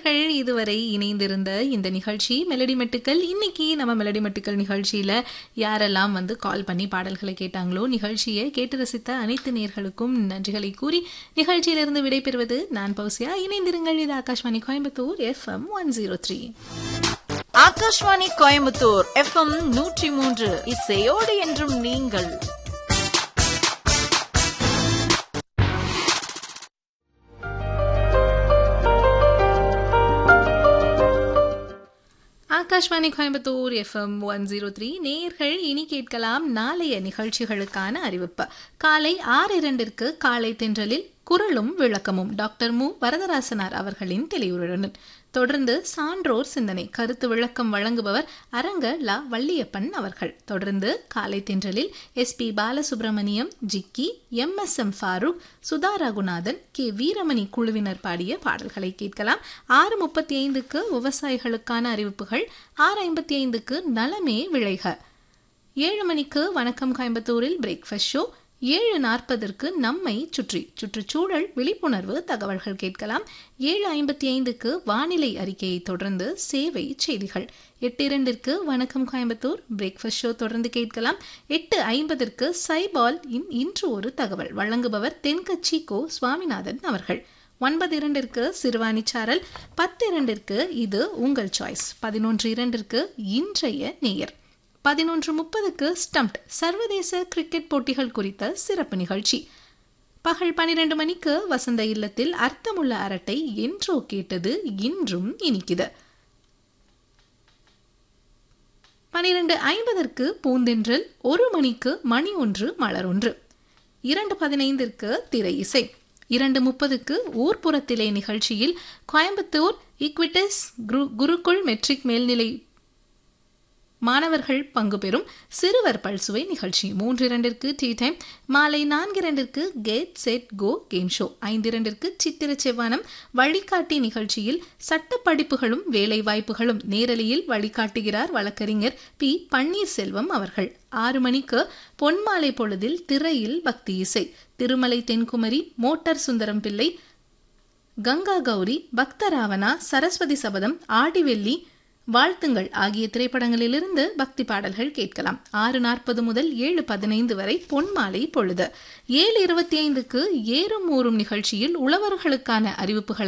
நேயர்கள் இதுவரை இணைந்திருந்த இந்த நிகழ்ச்சி மெலடி மெட்டுக்கள் இன்னைக்கு நம்ம மெலடி மெட்டுக்கள் நிகழ்ச்சியில யாரெல்லாம் வந்து கால் பண்ணி பாடல்களை கேட்டாங்களோ நிகழ்ச்சியை கேட்டு ரசித்த அனைத்து நேர்களுக்கும் நன்றிகளை கூறி நிகழ்ச்சியிலிருந்து விடைபெறுவது நான் பௌசியா இணைந்திருங்கள் இது Akashvani Coimbatore FM one zero three Akashvani Coimbatore FM நூற்றி மூன்று இசையோடு என்றும் நீங்கள் Akashvani Coimbatore FM one zero three நேயர்கள் இனி கேட்கலாம் நாளைய நிகழ்ச்சிகளுக்கான அறிவிப்பு காலை ஆறு இரண்டிற்கு காலை தென்றலில் குரலும் விளக்கமும் டாக்டர் மு வரதராசனார் அவர்களின் தெளிவுரையுடன் தொடர்ந்து சான்றோர் சிந்தனை கருத்து விளக்கம் வழங்குபவர் அரங்க லா வள்ளியப்பன் அவர்கள் தொடர்ந்து காலை தென்றலில் S P Balasubramaniam Jikki M S M Farook Sudha Raghunathan K Veeramani குழுவினர் பாடிய பாடல்களை கேட்கலாம் ஆறு முப்பத்தி ஐந்துக்கு விவசாயிகளுக்கான அறிவிப்புகள் ஆறு ஐம்பத்தி ஐந்துக்கு நலமே விளைக ஏழு மணிக்கு வணக்கம் கோயம்புத்தூரில் பிரேக்ஃபாஸ்ட் ஷோ ஏழு நாற்பதற்கு நம்மை சுற்றி சுற்றுச்சூழல் விழிப்புணர்வு தகவல்கள் கேட்கலாம் ஏழு ஐம்பத்தி ஐந்துக்கு வானிலை அறிக்கையை தொடர்ந்து சேவை செய்திகள் எட்டு இரண்டிற்கு வணக்கம் கோயம்புத்தூர் பிரேக்ஃபாஸ்ட் ஷோ தொடர்ந்து கேட்கலாம் எட்டு ஐம்பதற்கு சைபால் இன் இன்று ஒரு தகவல் வழங்குபவர் தென்கட்சி கோ சுவாமிநாதன் அவர்கள் ஒன்பது இரண்டிற்கு சிறுவாணி சாரல் பத்து இரண்டிற்கு இது உங்கள் சாய்ஸ் பதினொன்று இரண்டிற்கு இன்றைய நேயர் பதினொன்று முப்பதுக்கு ஸ்டம்ப்ட் சர்வதேச கிரிக்கெட் போட்டிகள் குறித்த சிறப்பு நிகழ்ச்சி பகல் பனிரெண்டு மணிக்கு வசந்த இல்லத்தில் அர்த்தமுள்ள அரட்டை என்றோ கேட்டது இன்றும் இனிக்குது பனிரெண்டு ஐம்பதற்கு பூந்தென்றல் ஒரு மணிக்கு மணி ஒன்று மலர் ஒன்று இரண்டு பதினைந்திற்கு திரை இசை இரண்டு முப்பதுக்கு ஊர்ப்புறத்திலே நிகழ்ச்சியில் கோயம்புத்தூர் ஈக்விட்டஸ் குரு குருகுல் மெட்ரிக் மேல்நிலை மாணவர்கள் பங்கு பெறும் சிறுவர் பல்சுவை நிகழ்ச்சி மூன்று இரண்டிற்கு டீ டைம் மாலை நான்கு இரண்டிற்கு get set go game show ஐந்து இரண்டிற்கு சித்திர செவ்வானம் வழிகாட்டி நிகழ்ச்சியில் சட்ட படிப்புகளும் வேலை வாய்ப்புகளும் நேரலையில் வழிகாட்டுகிறார் வழக்கறிஞர் பி பன்னீர்செல்வம் அவர்கள் ஆறு மணிக்கு பொன்மாலை பொழுதில் திரையில் பக்தி இசை திருமலை தென்குமரி மோட்டார் சுந்தரம் பிள்ளை கங்கா கௌரி பக்தராவணா சரஸ்வதி சபதம் ஆடிவெள்ளி வாழ்த்துங்கள் ஆகிய திரைப்படங்களிலிருந்து பக்தி பாடல்கள் கேட்கலாம் ஆறு நாற்பது முதல் ஏழு பதினைந்து வரை பொன்மாலை பொழுது ஏழு இருபத்தி ஐந்துக்கு ஏறும் ஊறும் நிகழ்ச்சியில் உழவர்களுக்கான அறிவிப்புகளை